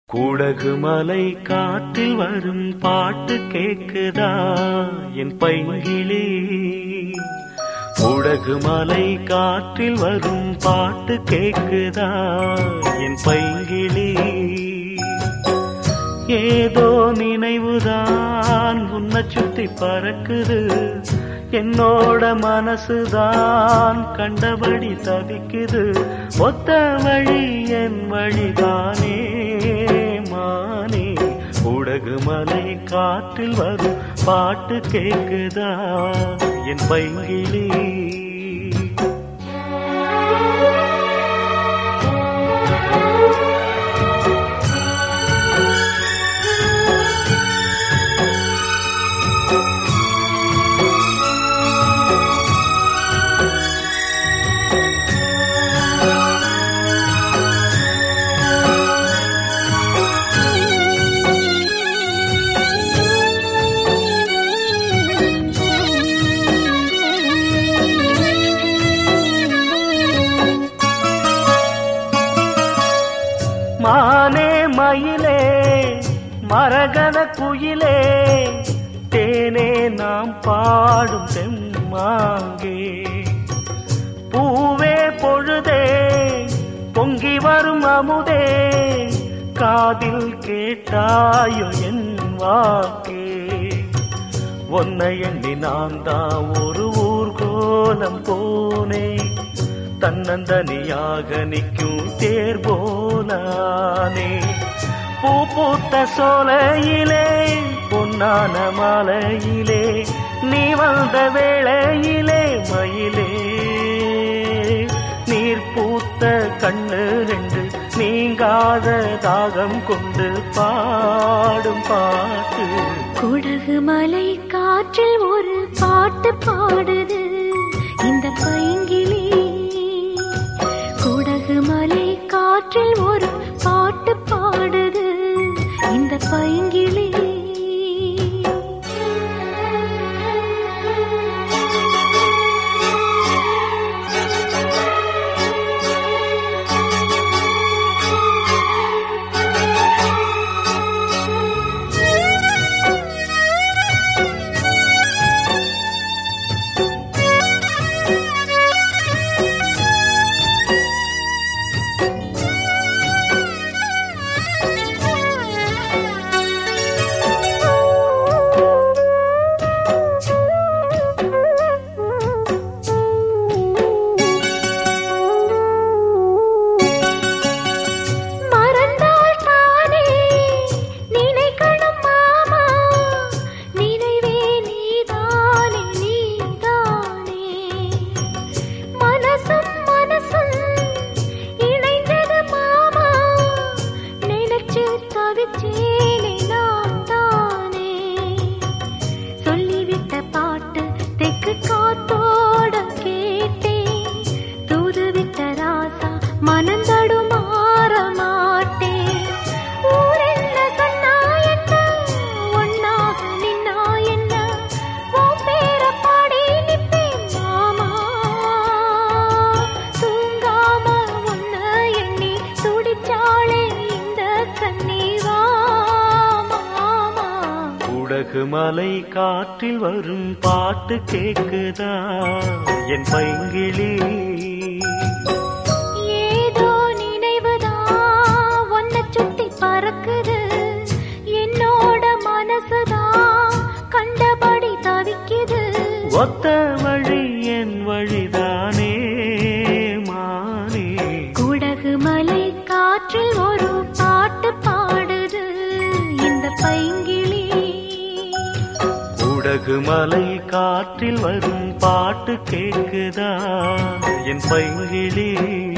கூடகு மலை காற்றில் வரும் பாட்டு கேக்குதா என் பைங்கிளி கூடகு மலை காற்றில் வரும் பாட்டு கேக்குதா என் பைங்கிளி ஏதோ நினைவுதான் உன்னை சுத்தி பறக்குது என்னோட மனசுதான் கண்டபடி தவிக்குது ஒத்த வழி என் வழிதானே மானே உடகு மலை காற்றில் வரும் பாட்டு கேக்குதா என் பைங்கிளி மானே மயிலே மரகத குயிலே தேனே நாம் பாடும் செம்மாங்கே பூவே பொழுதே பொங்கி வரும் அமுதே காதில் கேட்டாயோ என் வாக்கே உன்னை எண்ணி நான் தான் ஒரு ஊர்கோலம் போனேன் தன்னந்தனியாக நிற்கும் தேர் போலானே பூ பூத்த சோலையிலே பொன்னான மாலையிலே நீ வந்த வேளையிலே மயிலே நீர் பூத்த கண்ணு ரெண்டு நீங்காத தாகம் கொண்டு பாடும் பாட்டு குடகு மலை காற்றில் ஒரு பாட்டு பாடுது இந்த பைங்கிளி குடகு மலை காற்றில் ஒரு பாட்டு பாடுது இந்த பைங்கிளி மறந்தால் தானே நினைக்கணும் மாமா நினைவே நீதானே நீதானே மனசும் மனசும் இணைந்தது மாமா நினைச்சு தவிச்சேனே நான் தானே சொல்லிவிட்ட பாட்டு தெக்கு காத்தோட கேட்டேன் தூதுவிட்ட ராசா மனந்தடு மாற மாட்டேன் ஊர் என்ன சொன்னா என்ன ஒன்னாக நின்னா என்ன உன் பேர பாடி நிப்பேன் மாமா தூங்காம உன்ன எண்ணி துடிச்சாளே இந்த கண்ணீவா மாமா உடகு மலை காற்றில் வரும் பாட்டு கேக்குதா என் பைங்கிளி ஏதோ நினைவுதான் உன்னை சுத்தி பறக்குது என்னோட மனசுதான் கண்டபடி தவிக்குது ஒத்த வழி என் வழிதானே மானே குடகு மலை காற்றில் ஒரு பாட்டு பாடுது இந்த பைங்கிளி உடகு மலை காற்றில் வரும் பாட்டு கேக்குதா என் பைங்கிளி